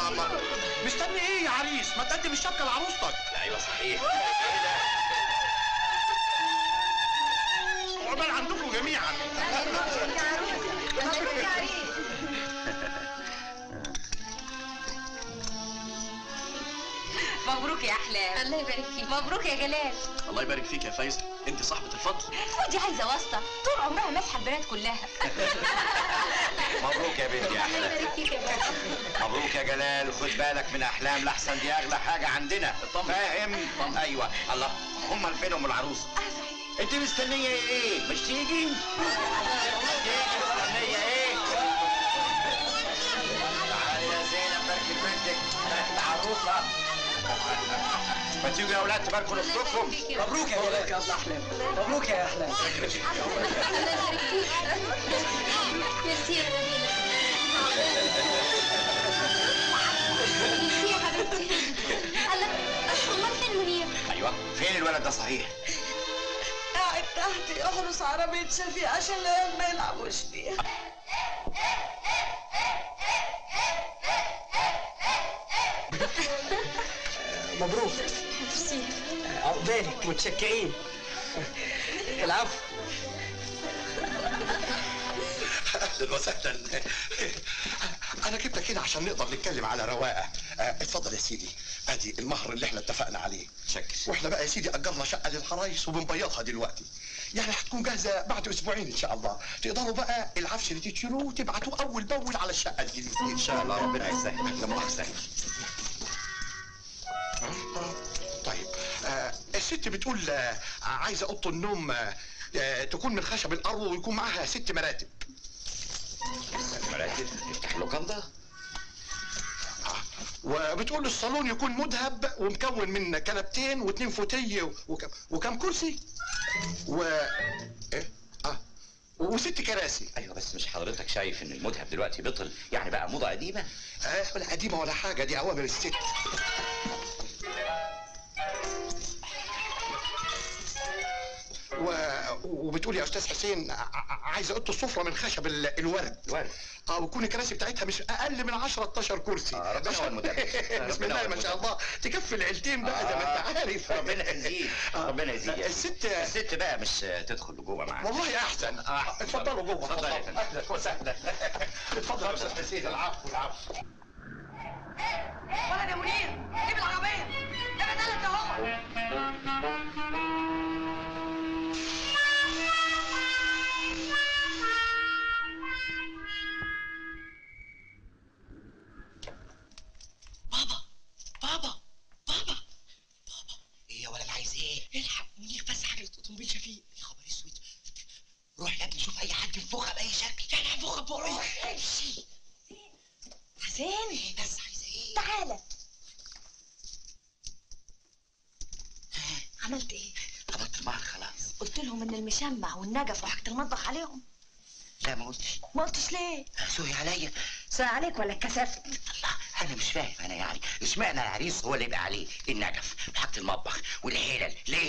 الله الله مستني ايه يا عريس ما تقدم الشبكه لعروستك لا ايوه صحيح عقبال عندكم جميعا مبروك يا احلام الله يبارك فيك مبروك يا جلال الله يبارك فيك يا فايزه انت صاحبه الفضل ودي عايزه واسطه طول عمرها ماسحه البنات كلها مبروك يا بنتي يا الله احلام يبارك فيك يا بابا مبروك يا جلال خد بالك من احلام لحسن دي اغلى حاجه عندنا فاهم ايوه الله امال فين ام العروسه انت مستنيه ايه مش تيجي تيجي مستنيه ايه تعالي يا زينب باركي بنتك بنت عروسه ما تيجوا يا اولاد تباركوا نفسكم مبروك يا جلال يا احلام مبروك يا احلام الله يبارك فيك ميرسي يا نبيله ميرسي يا حبيبتي الله امال فين منير ايوه فين الولد ده صحيح قاعد تحت يحرس عربية شفيق عشان العيال ما يلعبوش فيها مبروك عقبالك متشكرين العفو اهلا وسهلا انا جبتك هنا عشان نقدر نتكلم على رواقه آه، اتفضل يا سيدي ادي المهر اللي احنا اتفقنا عليه شكر واحنا بقى يا سيدي اجرنا شقه للحرايس وبنبيضها دلوقتي يعني هتكون جاهزه بعد اسبوعين ان شاء الله تقدروا بقى العفش اللي تشتروه وتبعتوه اول باول على الشقه الجديده ان شاء الله ربنا يسهل لا مؤاخذه طيب آه الست بتقول آه عايزه اوضه النوم آه آه تكون من خشب الارض ويكون معاها ست مراتب مراتب افتح اللوكاندا وبتقول الصالون يكون مذهب ومكون من كنبتين واثنين فوتيه وكم, وكم كرسي و ايه اه وست كراسي ايوه بس مش حضرتك شايف ان المذهب دلوقتي بطل يعني بقى موضه قديمه آه ولا قديمه ولا حاجه دي اوامر الست و... وبتقول يا استاذ حسين ع- ع- عايزه اوضه السفره من خشب ال- الورد الورد. اه ويكون الكراسي بتاعتها مش اقل من 10 12 كرسي آه، ربنا هو عشان- المدبر. بسم ربنا الله هو ما شاء المدبر. الله تكفي العيلتين بقى زي ما انت عارف ربنا يزيد آه. ربنا يزيد يا الست سيدي. الست بقى مش تدخل لجوه معانا والله احسن آه. اتفضلوا جوه اتفضل يا فندم. اهلا وسهلا اتفضل يا استاذ حسين العفو العفو ولد يا منير جيب العربية ده بدلك اهو بابا بابا بابا بابا ايه يا ولد عايز ايه؟ الحق منير بس حاجه اوتوموبيل شفيق يا خبر اسود روح يا ابني شوف اي حد ينفخها باي شكل لا لا انفخها بقى امشي حسين ايه بس عايزه ايه؟ تعالى عملت ايه؟ عملت المهر خلاص قلت لهم ان المشمع والنجف وحاجه المطبخ عليهم لا ما قلتش ما قلتش ليه؟ سوي عليا ساء عليك ولا اتكسفت؟ الله انا مش فاهم انا يعني اشمعنى العريس هو اللي يبقى عليه النجف وحاجه المطبخ والحلل ليه